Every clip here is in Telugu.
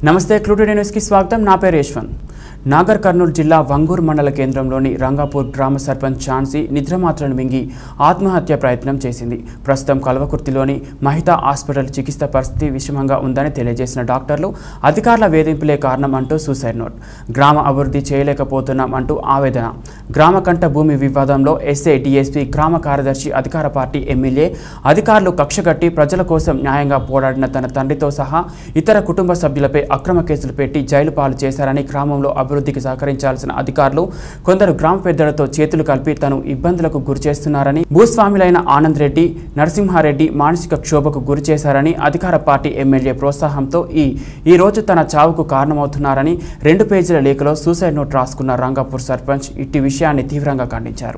నమస్తే క్లూటెడ్ న్యూస్కి స్వాగతం నా పేరు యశ్వంత్ నాగర్ కర్నూలు జిల్లా వంగూరు మండల కేంద్రంలోని రంగాపూర్ గ్రామ సర్పంచ్ ఝాన్సీ నిద్రమాత్రను మింగి ఆత్మహత్య ప్రయత్నం చేసింది ప్రస్తుతం కల్వకుర్తిలోని మహితా హాస్పిటల్ చికిత్స పరిస్థితి విషమంగా ఉందని తెలియజేసిన డాక్టర్లు అధికారుల వేధింపులే కారణం అంటూ సూసైడ్ నోట్ గ్రామ అభివృద్ధి చేయలేకపోతున్నాం అంటూ ఆవేదన గ్రామ కంట భూమి వివాదంలో ఎస్ఏ డిఎస్పీ గ్రామ కార్యదర్శి అధికార పార్టీ ఎమ్మెల్యే అధికారులు కక్షగట్టి ప్రజల కోసం న్యాయంగా పోరాడిన తన తండ్రితో సహా ఇతర కుటుంబ సభ్యులపై అక్రమ కేసులు పెట్టి జైలు పాలు చేశారని గ్రామంలో అభివృద్ధికి సహకరించాల్సిన అధికారులు కొందరు గ్రామ పెద్దలతో చేతులు కలిపి తను ఇబ్బందులకు గురి చేస్తున్నారని భూస్వాములైన ఆనంద్ రెడ్డి నరసింహారెడ్డి మానసిక క్షోభకు గురి చేశారని అధికార పార్టీ ఎమ్మెల్యే ప్రోత్సాహంతో ఈ ఈ రోజు తన చావుకు కారణమవుతున్నారని రెండు పేజీల లేఖలో సూసైడ్ నోట్ రాసుకున్న రంగాపూర్ సర్పంచ్ ఇట్టి విషయాన్ని తీవ్రంగా ఖండించారు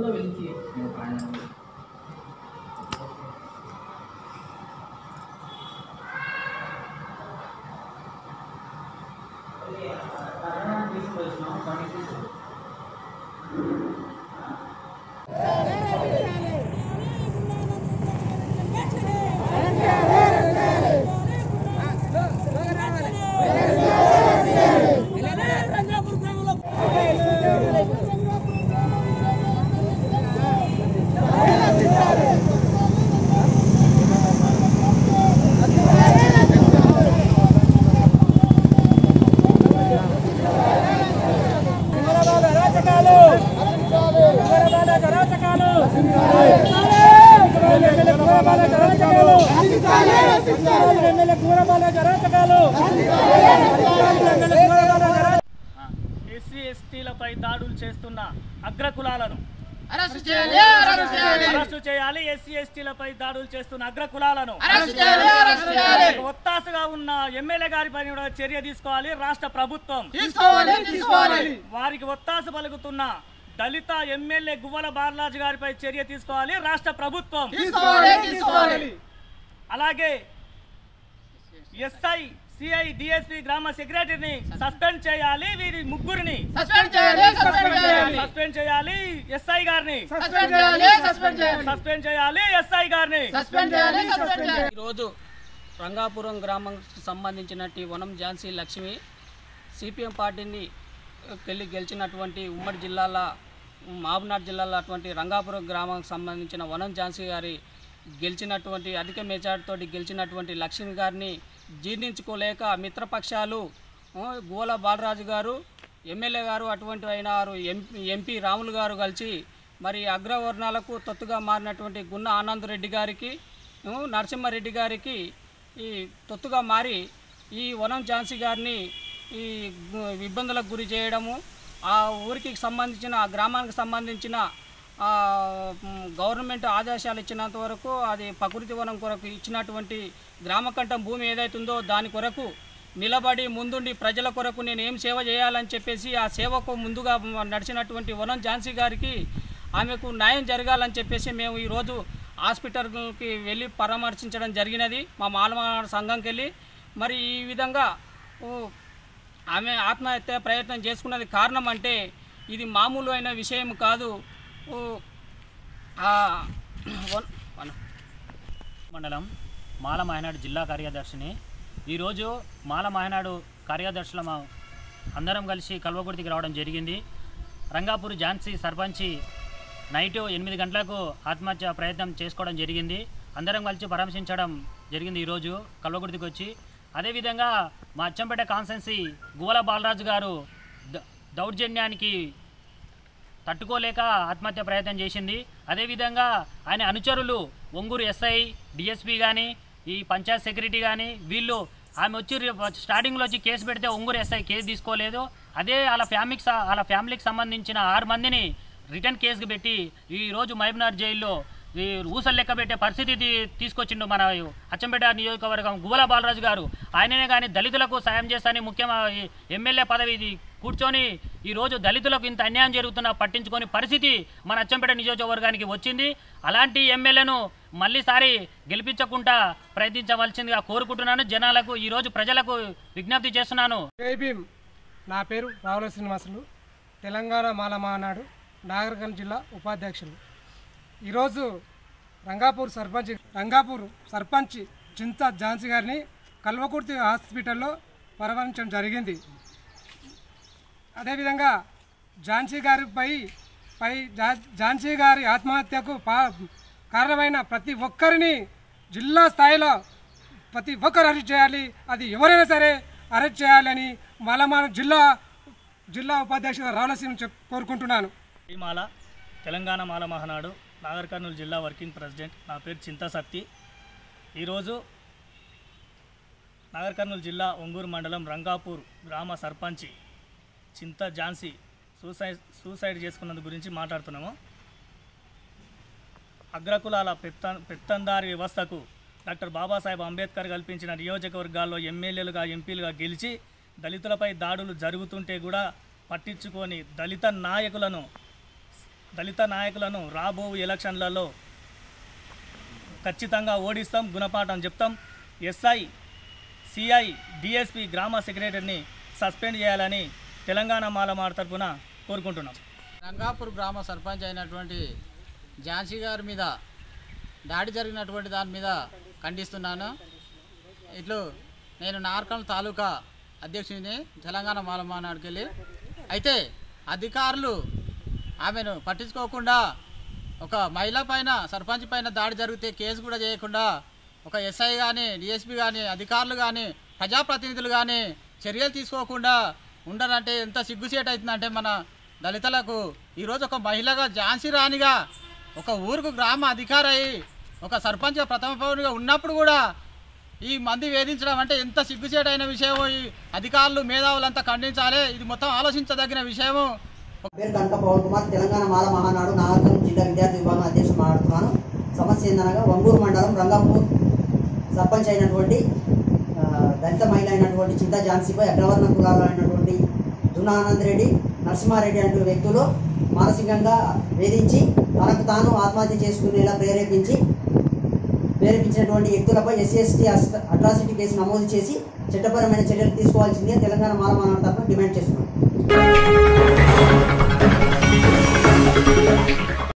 ఎస్సీ ఎస్టీలపై దాడులు చేస్తున్న అగ్రకులాలను అరెస్ట్ చేయాలి అరెస్ట్ చేయాలి అరెస్టు చేయాలి ఎస్సీ ఎస్టీలపై దాడులు చేస్తున్న అగ్రకులాలను అరెస్ట్ చేయాలి అరెస్ట్ చేయాలి ఒత్తాసగా ఉన్న ఎమ్మెల్యే గారి పైన కూడా చర్య తీసుకోవాలి రాష్ట్ర ప్రభుత్వం తీసుకోవాలి తీసుకోవాలి వారికి ఒత్తాస పలుకుతున్న దళిత ఎమ్మెల్యే గువ్వల బాలరాజు గారిపై చర్య తీసుకోవాలి రాష్ట్ర ప్రభుత్వం తీసుకోవాలి తీసుకోవాలి అలాగే ఎస్ఐ సిఐ డిఎస్పి గ్రామ సెక్రటరీని సస్పెండ్ చేయాలి వీరి ముగ్గురిని సస్పెండ్ చేయాలి సస్పెండ్ చేయాలి సస్పెండ్ చేయాలి ఎస్ఐ గారిని సస్పెండ్ చేయాలి సస్పెండ్ చేయాలి సస్పెండ్ చేయాలి ఎస్ఐ గారిని సస్పెండ్ చేయాలి సస్పెండ్ చేయాలి ఈరోజు రంగాపురం గ్రామంకి సంబంధించినటువంటి వనం ఝాన్సీ లక్ష్మి సిపిఎం పార్టీని వెళ్ళి గెలిచినటువంటి ఉమ్మడి జిల్లాల మహబూబ్నాథ్ జిల్లాలో అటువంటి రంగాపురం గ్రామానికి సంబంధించిన వనం ఝాన్సీ గారి గెలిచినటువంటి అధిక మెజార్టీతోటి గెలిచినటువంటి లక్ష్మి గారిని జీర్ణించుకోలేక మిత్రపక్షాలు ఆ, గోల బాలరాజు గారు ఎమ్మెల్యే గారు అటువంటి అయిన వారు ఎంపీ ఎంపీ రాములు గారు కలిసి మరి అగ్రవర్ణాలకు తొత్తుగా మారినటువంటి గున్న ఆనంద్ రెడ్డి గారికి ఉ, నరసింహారెడ్డి గారికి ఈ తొత్తుగా మారి ఈ వనం ఝాన్సీ గారిని ఈ గు- ఇబ్బందులకు గురి చేయడము ఆ ఊరికి సంబంధించిన ఆ గ్రామానికి సంబంధించిన ఆ, మ్, గవర్నమెంట్ ఆదేశాలు ఇచ్చినంత వరకు అది ప్రకృతి వనం కొరకు ఇచ్చినటువంటి గ్రామకంఠం భూమి ఏదైతుందో దాని కొరకు నిలబడి ముందుండి ప్రజల కొరకు నేను ఏం సేవ చేయాలని చెప్పేసి ఆ సేవకు ముందుగా నడిచినటువంటి వనం ఝాన్సీ గారికి ఆమెకు న్యాయం జరగాలని చెప్పేసి మేము ఈరోజు హాస్పిటల్కి వెళ్ళి పరామర్శించడం జరిగినది మా మాలమ సంఘంకి వెళ్ళి మరి ఈ విధంగా ఓ, ఆమె ఆత్మహత్య ప్రయత్నం చేసుకున్నది కారణం అంటే ఇది మామూలు అయిన విషయం కాదు ఓ, ఆ, వన్- వన్- మండలం మాల మహనాడు జిల్లా కార్యదర్శిని ఈరోజు మాల మహనాడు కార్యదర్శుల అందరం కలిసి కల్వకుర్తికి రావడం జరిగింది రంగాపూర్ ఝాన్సీ సర్పంచి నైట్ ఎనిమిది గంటలకు ఆత్మహత్య ప్రయత్నం చేసుకోవడం జరిగింది అందరం కలిసి పరామర్శించడం జరిగింది ఈరోజు కల్వకుర్తికి వచ్చి అదేవిధంగా మా అచ్చంపేట కాన్సెన్సీ గువల బాలరాజు గారు ద- దౌర్జన్యానికి తట్టుకోలేక ఆత్మహత్య ప్రయత్నం చేసింది అదేవిధంగా ఆయన అనుచరులు ఒంగూరు ఎస్ఐ డిఎస్పీ కానీ ఈ పంచాయత్ సెక్రటరీ కానీ వీళ్ళు ఆమె వచ్చి రి- స్టార్టింగ్లో వచ్చి కేసు పెడితే ఒంగూరు ఎస్ఐ కేసు తీసుకోలేదు అదే వాళ్ళ ఫ్యామిలీకి స- వాళ్ళ ఫ్యామిలీకి సంబంధించిన ఆరు మందిని రిటర్న్ కేసుకు పెట్టి ఈ రోజు మహబూబ్నగర్ జైల్లో ఈ ఊసలు లెక్క పెట్టే పరిస్థితి తీ- తీసుకొచ్చిండు మన అచ్చంపేట నియోజకవర్గం గువల బాలరాజు గారు ఆయననే కానీ దళితులకు సాయం చేస్తానని ముఖ్యమైన ఎమ్మెల్యే పదవి ఇది కూర్చొని ఈ రోజు దళితులకు ఇంత అన్యాయం జరుగుతున్నా పట్టించుకొని పరిస్థితి మన అచ్చంపేట నియోజకవర్గానికి వచ్చింది అలాంటి ఎమ్మెల్యేను మళ్ళీసారి గెలిపించకుండా ప్రయత్నించవలసిందిగా కోరుకుంటున్నాను జనాలకు ఈ రోజు ప్రజలకు విజ్ఞప్తి చేస్తున్నాను జై భీమ్ నా పేరు రావుల శ్రీనివాసులు తెలంగాణ మాల మహానాడు నాగరికల్ జిల్లా ఉపాధ్యక్షులు ఈరోజు రంగాపూర్ సర్పంచ్ రంగాపూర్ సర్పంచ్ చింత ఝాన్సీ గారిని కల్వకుర్తి హాస్పిటల్లో పరవరించడం జరిగింది అదేవిధంగా ఝాన్సీ గారిపై పై జా- ఝాన్సీ గారి ఆత్మహత్యకు పా కారణమైన ప్రతి ఒక్కరిని జిల్లా స్థాయిలో ప్రతి ఒక్కరు అరెస్ట్ చేయాలి అది ఎవరైనా సరే అరెస్ట్ చేయాలని మలమాన జిల్లా జిల్లా ఉపాధ్యక్షుడు రావులసీమ చెప్ కోరుకుంటున్నాను ఈ మాల తెలంగాణ మాల మహానాడు నాగర్ కర్నూలు జిల్లా వర్కింగ్ ప్రెసిడెంట్ నా పేరు చింతా సత్తి ఈరోజు నాగర్ కర్నూలు జిల్లా ఒంగూరు మండలం రంగాపూర్ గ్రామ సర్పంచి చింత ఝాన్సీ సూసైడ్ సూసైడ్ చేసుకున్నందు గురించి మాట్లాడుతున్నాము అగ్రకులాల పెత్త పెత్తందారి వ్యవస్థకు డాక్టర్ బాబాసాహెబ్ అంబేద్కర్ కల్పించిన నియోజకవర్గాల్లో ఎమ్మెల్యేలుగా ఎంపీలుగా గెలిచి దళితులపై దాడులు జరుగుతుంటే కూడా పట్టించుకొని దళిత నాయకులను దళిత నాయకులను రాబో ఎలక్షన్లలో ఖచ్చితంగా ఓడిస్తాం గుణపాఠం చెప్తాం ఎస్ఐ సిఐ డిఎస్పి గ్రామ సెక్రటరీని సస్పెండ్ చేయాలని తెలంగాణ మాలమాడ తరపున కోరుకుంటున్నాం రంగాపూర్ గ్రామ సర్పంచ్ అయినటువంటి ఝాన్సీ గారి మీద దాడి జరిగినటువంటి దాని మీద ఖండిస్తున్నాను ఇట్లు నేను నార్కల్ తాలూకా అధ్యక్షుడిని తెలంగాణ మాలమానాడికి వెళ్ళి అయితే అధికారులు ఆమెను పట్టించుకోకుండా ఒక మహిళ పైన సర్పంచ్ పైన దాడి జరిగితే కేసు కూడా చేయకుండా ఒక ఎస్ఐ కానీ డిఎస్పీ కానీ అధికారులు కానీ ప్రజాప్రతినిధులు కానీ చర్యలు తీసుకోకుండా ఉండరంటే ఎంత సిగ్గుసేట్ అవుతుందంటే మన దళితులకు ఈరోజు ఒక మహిళగా ఝాన్సీ రాణిగా ఒక ఊరుకు గ్రామ అధికారి అయి ఒక సర్పంచ్ ప్రథమ పౌరునిగా ఉన్నప్పుడు కూడా ఈ మంది వేధించడం అంటే ఎంత సిగ్గుచేటైన విషయం ఈ అధికారులు మేధావులంతా ఖండించాలి ఇది మొత్తం ఆలోచించదగిన విషయము పేరు కనక పవన్ కుమార్ తెలంగాణ మాల మహానాడు నాగరికం జిల్లా విద్యార్థి విభాగం అధ్యక్షుడు మాట్లాడుతున్నాను సమస్య ఏందనగా వంగూరు మండలం రంగాపూర్ సర్పంచ్ అయినటువంటి ఆ, దళిత మహిళ అయినటువంటి చింతా ఝాన్సీపై అగ్రవర్ణ కులాలు అయినటువంటి దునానంద్ రెడ్డి నరసింహారెడ్డి అనే వ్యక్తులు మానసికంగా వేధించి తనకు తాను ఆత్మహత్య చేసుకునేలా ప్రేరేపించి ప్రేరేపించినటువంటి వ్యక్తులపై ఎస్సీ ఎస్టీ అట్రాసిటీ కేసు నమోదు చేసి చట్టపరమైన చర్యలు తీసుకోవాల్సిందే తెలంగాణ మాల మహానాడు తరఫున డిమాండ్ చేస్తున్నాం